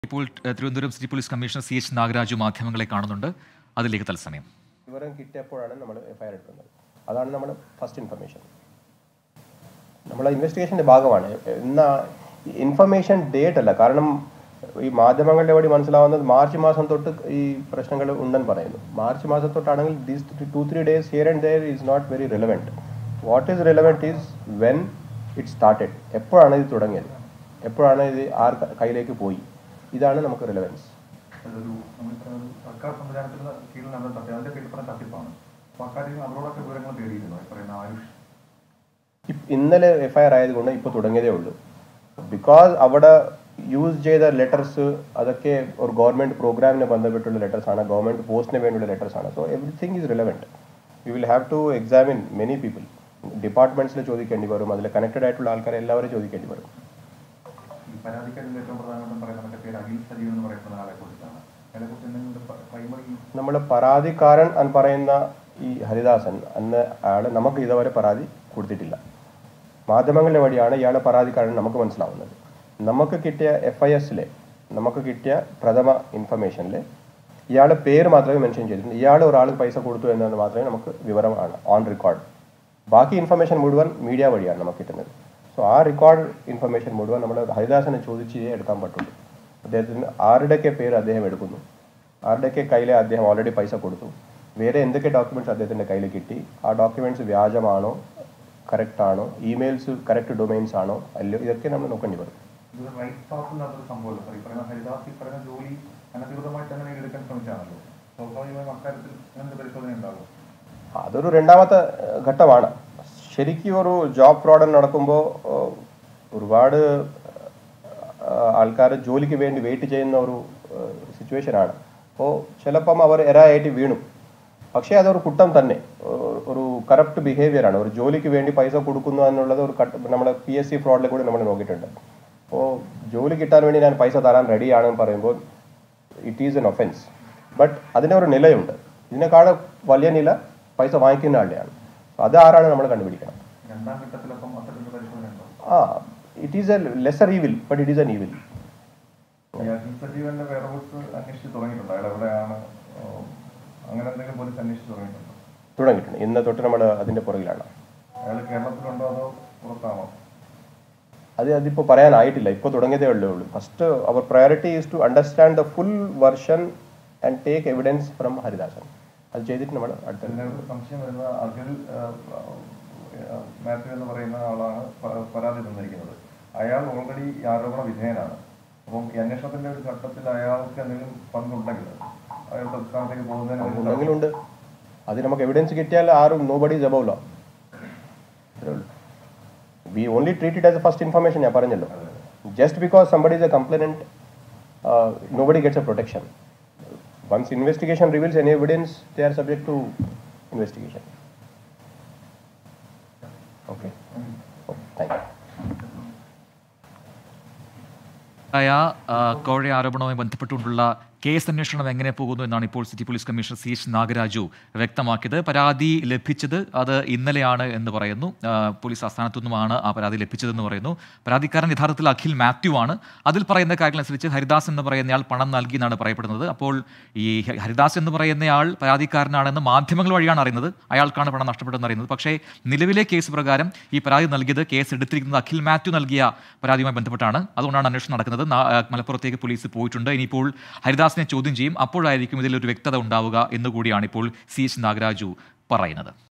ഇപ്പോൾ ഏഹ്, Thiruvananthapuram city police commissioner C H Nagaraju മാധ്യമങ്ങളെ കാണുന്നുണ്ട് അതിലേക്ക് തത്സമയം വിവരം കിട്ടിയപ്പോഴാണ് നമ്മൾ എഫ്ഐആർ എടുക്കുന്നത് അതാണ് നമ്മുടെ ഫസ്റ്റ് ഇൻഫർമേഷൻ നമ്മളെ ഇൻവെസ്റ്റിഗേഷൻ്റെ ഭാഗമാണ് ഇന്ന ഇൻഫർമേഷൻ ഡേറ്റ് അല്ല കാരണം ഈ മാധ്യമങ്ങളുടെ വഴി മനസ്സിലാവുന്നത് മാർച്ച് മാസം തൊട്ട് ഈ പ്രശ്നങ്ങൾ ഉണ്ടെന്ന് പറയുന്നു മാർച്ച് മാസം തൊട്ടാണെങ്കിൽ these two three days here and there is not very relevant what is relevant is when it started എപ്പോഴാണ് ഇത് തുടങ്ങിയത് എപ്പോഴാണ് ഇത് ആർ കയ്യിലേക്ക് പോയി ഇതാണ് നമുക്ക് റിലവൻസ് അതൊരു നമ്മൾ ഒരു സർക്കാർ സംവിധാനത്തിന് കീഴിൽ നടന്ന തട്ടി അതിന്റെ പേരിൽ പറഞ്ഞ തട്ടിപ്പാണ് അപ്പൊ അക്കാര്യം അവരോടൊക്കെ വിവരങ്ങൾ തേടിയിരുന്നു ഈ പറയുന്ന ആയുഷ് ഇപ്- ഇന്നലെ എഫ് ഐ ആർ ആയതുകൊണ്ട് ഇപ്പോൾ തുടങ്ങിയതേ ഉള്ളൂ ബിക്കോസ് അവിടെ യൂസ് ചെയ്ത ലെറ്റർസ് അതൊക്കെ ഒരു ഗവൺമെന്റ് പ്രോഗ്രാമിന് ബന്ധപ്പെട്ടുള്ള ലെറ്റേഴ്സ് ആണ് ഗവൺമെന്റ് പോസ്റ്റിന് വേണ്ടിയുള്ള ലെറ്റേഴ്സ് ആണ് so everything is relevant you will have to examine many people ഡിപ്പാർട്ട്മെന്റ്സിൽ ചോദിക്കേണ്ടി വരും അതിൽ കണക്റ്റഡ് ആയിട്ടുള്ള ആൾക്കാരെ എല്ലാവരും ചോദിക്കേണ്ടി വരും ഈ പരാതിക്കാരിൽ ഏറ്റവും പ്രധാനമായിട്ടും പറയുന്ന മറ്റേ പേര് അഖിൽ സജീവ് എന്ന് പറയുന്ന ആളെ കുറിച്ചാണ് അയാളെ കുറിച്ച് എന്തെങ്കിലും പ്രൈമറി നമ്മൾ പരാതിക്കാരൻ എന്ന് പറയുന്ന ഈ ഹരിദാസൻ അന്ന് അയാൾ നമുക്ക് ഇതുവരെ പരാതി കൊടുത്തിട്ടില്ല മാധ്യമങ്ങളുടെ വഴിയാണ് ഇയാളെ പരാതിക്കാരൻ നമുക്ക് മനസ്സിലാവുന്നത് നമുക്ക് കിട്ടിയ എഫ് ഐ എസിലെ നമുക്ക് കിട്ടിയ പ്രഥമ ഇൻഫർമേഷനിൽ ഇയാളുടെ പേര് മാത്രമേ മെൻഷൻ ചെയ്തിട്ടുണ്ട് ഇയാൾ ഒരാൾ പൈസ കൊടുത്തു എന്നത് മാത്രമേ നമുക്ക് വിവരമാണ് ഓൺ റെക്കോർഡ് ബാക്കി ഇൻഫർമേഷൻ മുഴുവൻ മീഡിയ വഴിയാണ് നമുക്ക് കിട്ടുന്നത് സോ ആ റെക്കോർഡ് ഇൻഫർമേഷൻ മുഴുവൻ നമ്മൾ ഹരിദാസനെ ചോദിച്ചേ എടുക്കാൻ പറ്റുള്ളൂ അദ്ദേഹത്തിന് ആരുടെയൊക്കെ പേര് അദ്ദേഹം എടുക്കുന്നു ആരുടെയൊക്കെ കയ്യിൽ അദ്ദേഹം ഓൾറെഡി പൈസ കൊടുത്തു വേറെ എന്തൊക്കെ ഡോക്യുമെന്റ്സ് അദ്ദേഹത്തിന്റെ കയ്യിൽ കിട്ടി ആ ഡോക്യുമെന്റ്സ് വ്യാജമാണോ കറക്റ്റ് ആണോ ഇമെയിൽസ് കറക്റ്റ് ഡൊമൈൻസ് ആണോ അല്ലയോ ഇതൊക്കെ നമ്മൾ നോക്കേണ്ടി വരും ഇതൊരു റൈറ്റ് പാത്തിൽ നടന്നൊരു സംഭവമല്ല സാർ ഈ പറയുന്ന ഹരിദാസ് ഈ പറയുന്ന ജോലി അനധികൃതമായിട്ട് അങ്ങനെ എടുക്കാൻ ശ്രമിച്ചാണല്ലോ സ്വാഭാവികമായും അക്കാര്യത്തിൽ അങ്ങനെ പരിശോധന ഉണ്ടാകും അതൊരു രണ്ടാമത്തെ ഏഹ്, ഘട്ടമാണ് ശരിക്കും ഒരു ജോബ് ഫ്രോഡ് നടക്കുമ്പോൾ ഒരുപാട് ആൾക്കാർ ജോലിക്ക് വേണ്ടി വെയിറ്റ് ചെയ്യുന്ന ഒരു സിറ്റുവേഷനാണ് അപ്പോൾ ചിലപ്പം അവർ എരായിട്ട് വീണു പക്ഷേ അതൊരു കുറ്റം തന്നെ ഒരു- ഒരു കറപ്റ്റ് ബിഹേവിയർ ആണ് ഒരു ജോലിക്ക് വേണ്ടി പൈസ കൊടുക്കുന്നു എന്നുള്ളത് ഒരു കട്ട് നമ്മുടെ പി എസ് സി ഫ്രോഡിലെ കൂടി നമ്മൾ നോക്കിയിട്ടുണ്ട് അപ്പോൾ ജോലി കിട്ടാൻ വേണ്ടി ഞാൻ പൈസ തരാൻ റെഡിയാണെന്ന് പറയുമ്പോൾ it is an offence but അതിന് ഒരു നിലയുണ്ട് ഇതിനേക്കാളും വലിയ നില പൈസ വാങ്ങിക്കുന്ന ആളുടെയാണ് അത് ആരാണ് നമ്മൾ കണ്ടുപിടിക്കണം രണ്ടാം ഘട്ടത്തിലപ്പം അത്തരത്തിലുള്ള പരിശോധന ഉണ്ടോ ആ it is a lesser evil but it is an evil ഈ അഖിൽ സജീവന്റെ വേറബിൾസ് അന്വേഷിച്ച് തുടങ്ങിയിട്ടുണ്ടോ അയാൾ എവിടെയാണ് ഓ, അങ്ങനെ എന്തെങ്കിലും പോലീസ് അന്വേഷിച്ച് തുടങ്ങിയിട്ടുണ്ടോ തുടങ്ങിയിട്ടുണ്ട് ഇന്ന് തൊട്ട് നമ്മൾ അതിൻ്റെ പുറകിലാണ് അയാൾ കേരളത്തിലുണ്ടോ അതോ പുറത്താണോ അത് അതിപ്പോൾ പറയാനായിട്ടില്ല ഇപ്പോൾ തുടങ്ങിയതേ ഉള്ളൂ ഉള്ളൂ first our priority is to understand the full version and take evidence from Haridasan അത് ചെയ്തിട്ട് നമ്മൾ അടുത്ത പിന്നെ ഒരു സംശയം വരുന്ന അഖിൽ ആ, ആ, മാത്യു എന്ന് പറയുന്ന ആളാണ് പ- പരാതി തന്നിരിക്കുന്നത് അയാൾ ഓൾറെഡി ഈ ആരോപണ വിധേയനാണ് അപ്പം ഈ അന്വേഷണത്തിന്റെ ഒരു ഘട്ടത്തിൽ അയാൾക്ക് എന്തെങ്കിലും പങ്കുണ്ടെങ്കിൽ അയാളുടെ സ്ഥാനത്തേക്ക് പോകുന്നതിന് ഒരു എന്തെങ്കിലും ഉണ്ട് അത് നമുക്ക് എവിഡൻസ് കിട്ടിയാൽ ആരും nobody is above law we only treat it as a first information ഞാൻ പറഞ്ഞല്ലോ just because somebody is a complainant nobody gets a protection once investigation reveals any evidence they are subject to investigation okay thank you ആയ ആ, കോഴ ആരോപണവുമായി ബന്ധപ്പെട്ടുകൊണ്ടുള്ള case അന്വേഷണം എങ്ങനെ പോകുന്നു എന്നാണ് ഇപ്പോൾ city police commissioner C H Nagaraju വ്യക്തമാക്കിയത് പരാതി ലഭിച്ചത് അത് ഇന്നലെയാണ് എന്ന് പറയുന്നു ആ, പോലീസ് ആസ്ഥാനത്തു നിന്നുമാണ് ആ പരാതി ലഭിച്ചതെന്ന് പറയുന്നു പരാതിക്കാരൻ യഥാർത്ഥത്തിൽ അഖിൽ മാത്യു ആണ് അതിൽ പറയുന്ന കാര്യങ്ങളനുസരിച്ച് ഹരിദാസ് എന്ന് പറയുന്നയാൾ പണം നൽകി എന്നാണ് പറയപ്പെടുന്നത് അപ്പോൾ ഈ ഹ- ഹരിദാസ് എന്ന് പറയുന്നയാൾ പരാതിക്കാരനാണെന്ന് മാധ്യമങ്ങൾ വഴിയാണ് അറിയുന്നത് അയാൾക്കാണ് പണം നഷ്ടപ്പെട്ടതെന്ന് അറിയുന്നത് പക്ഷേ നിലവിലെ കേസ് പ്രകാരം ഈ പരാതി നൽകിയത് കേസ് എടുത്തിരിക്കുന്നത് അഖിൽ മാത്യു നൽകിയ പരാതിയുമായി ബന്ധപ്പെട്ടാണ് അതുകൊണ്ടാണ് അന്വേഷണം നടക്കുന്നത് നാ- ആ, മലപ്പുറത്തേക്ക് പോലീസ് പോയിട്ടുണ്ട് ഇനിയിപ്പോൾ ഹരിദാസിനെ ചോദ്യം ചെയ്യും അപ്പോഴായിരിക്കും ഇതിലൊരു വ്യക്തത ഉണ്ടാവുക എന്നുകൂടിയാണ് ഇപ്പോൾ സി എച്ച് നാഗരാജു പറയുന്നത്